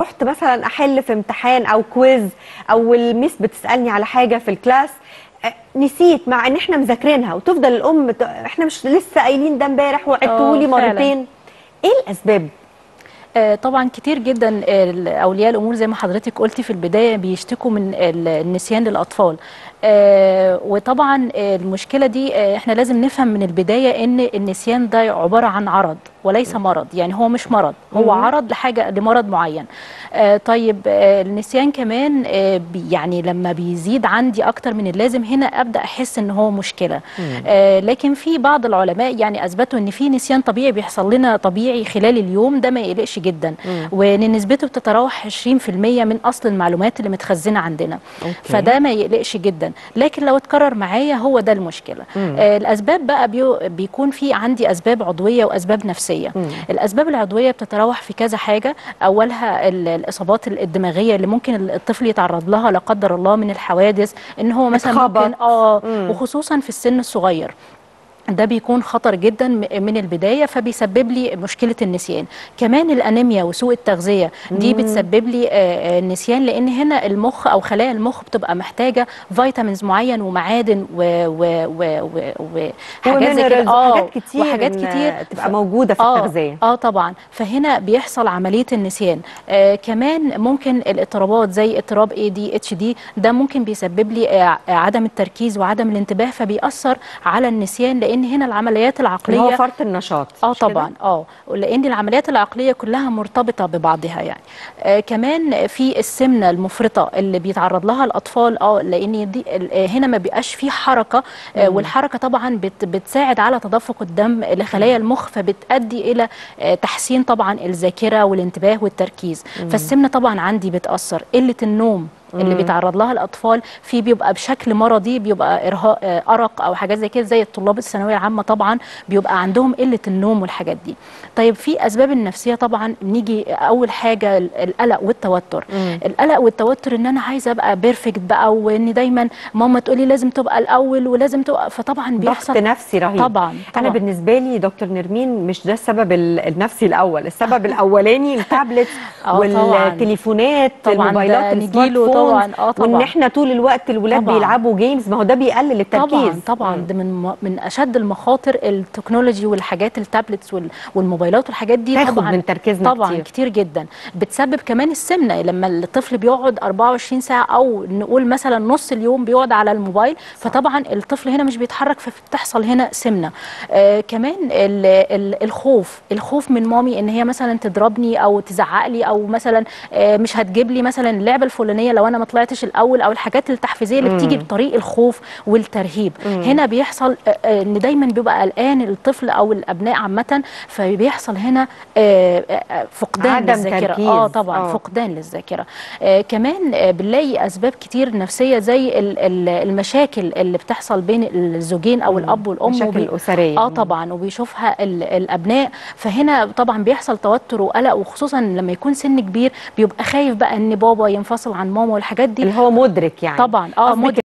رحت مثلا احل في امتحان او كويز او الميس بتسالني على حاجه في الكلاس آه، نسيت مع ان احنا مذاكرينها وتفضل الام ت- احنا مش لسه قايلين ده امبارح وعدتهولي آه، فعلاً. مرتين ايه الاسباب آه، طبعا كتير جدا ال- اولياء الامور زي ما حضرتك قلتي في البدايه بيشتكوا من ال- النسيان للاطفال آه، وطبعا آه، المشكله دي آه، احنا لازم نفهم من البدايه ان النسيان ده عباره عن عرض وليس مرض يعني هو مش مرض هو مم. عرض لحاجه لمرض معين آه، طيب آه، النسيان كمان آه، بي- يعني لما بيزيد عندي اكتر من اللازم هنا ابدا احس ان هو مشكله آه، لكن في بعض العلماء يعني اثبتوا ان في نسيان طبيعي بيحصل لنا طبيعي خلال اليوم ده ما يقلقش جدا وان نسبته بتتراوح 20% من اصل المعلومات اللي متخزنه عندنا أوكي. فده ما يقلقش جدا لكن لو اتكرر معايا هو ده المشكله آه الاسباب بقى بيو بيكون في عندي اسباب عضويه واسباب نفسيه الاسباب العضويه بتتراوح في كذا حاجه اولها ال- الاصابات الدماغيه اللي ممكن الطفل يتعرض لها لا قدر الله من الحوادث ان هو مثلا اتخبط. ممكن اه مم. وخصوصا في السن الصغير ده بيكون خطر جدا م- من البدايه فبيسبب لي مشكله النسيان كمان الانيميا وسوء التغذيه دي بتسبب لي آه، آه، نسيان لان هنا المخ او خلايا المخ بتبقى محتاجه فيتامينز معين ومعادن و و و و وحاجات زي كده ومينرالز وحاجات كتير وحاجات إن كتير تبقى موجودة في آه التغذية. اه طبعا فهنا بيحصل عمليه النسيان آه كمان ممكن الاضطرابات زي اضطراب اي دي اتش دي ده ممكن بيسبب لي آه عدم التركيز وعدم الانتباه فبيأثر على النسيان لان هنا العمليات اللي هو العقليه فرط النشاط اه مش كده؟ طبعا اه لان العمليات العقليه كلها مرتبطه ببعضها يعني آه كمان في السمنه المفرطه اللي بيتعرض لها الاطفال اه لان دي ال- آه، هنا ما بيبقاش في حركه آه والحركه طبعا بت بتساعد على تدفق الدم لخلايا المخ فبتؤدي الى آه تحسين طبعا الذاكره والانتباه والتركيز فالسمنه طبعا عندي بتاثر قله النوم اللي بيتعرض لها الاطفال في بيبقى بشكل مرضي بيبقى ارهاق آه، ارق او حاجات زي كده زي الطلاب الثانويه العامه طبعا بيبقى عندهم قله النوم والحاجات دي طيب في اسباب النفسيه طبعا نيجي اول حاجه ال- القلق والتوتر القلق والتوتر ان انا عايزه ابقى بيرفكت بقى وان دايما ماما تقولي لازم تبقى الاول ولازم تبقى فطبعا ضغط بيحصل نفسي رهيب طبعا انا طبعا بالنسبه لي دكتور نرمين مش ده السبب ال- النفسي الاول السبب الاولاني التابلت آه طبعاً. والتليفونات طبعاً الموبايلات ده السمارت نجيله فونز طبعاً. آه وان طبعاً. احنا طول الوقت الولاد طبعاً. بيلعبوا جيمز ما هو ده بيقلل التركيز طبعا طبعا ده من من اشد المخاطر التكنولوجي والحاجات التابلتس وال- والموبايلات والحاجات دي تاخد طبعا من تركيزنا طبعا كتير. كتير جدا بتسبب كمان السمنه لما الطفل بيقعد 24 ساعه او نقول مثلا نص اليوم بيقعد على الموبايل فطبعا الطفل هنا مش بيتحرك فبتحصل هنا سمنه آه كمان ال ال الخوف الخوف من مامي ان هي مثلا تضربني او تزعق لي او مثلا آه مش هتجيب لي مثلا اللعبه الفلانيه لو انا ما طلعتش الاول او الحاجات التحفيزيه اللي بتيجي بطريق الخوف والترهيب هنا بيحصل آه، آه، ان دايما بيبقى قلقان الطفل او الابناء عامه فبيحصل هنا آه، آه، فقدان عدم للذاكره تركيز. اه طبعا آه. فقدان للذاكره آه كمان آه بنلاقي اسباب كتير نفسيه زي ال- ال- المشاكل اللي بتحصل بين الزوجين او الاب والام مشاكل وبي- أسرية. اه طبعا وبيشوفها ال- الابناء فهنا طبعا بيحصل توتر وقلق وخصوصا لما يكون سن كبير بيبقى خايف بقى ان بابا ينفصل عن ماما والحاجات دي اللي هو مدرك يعني طبعا اه قصدك مدرك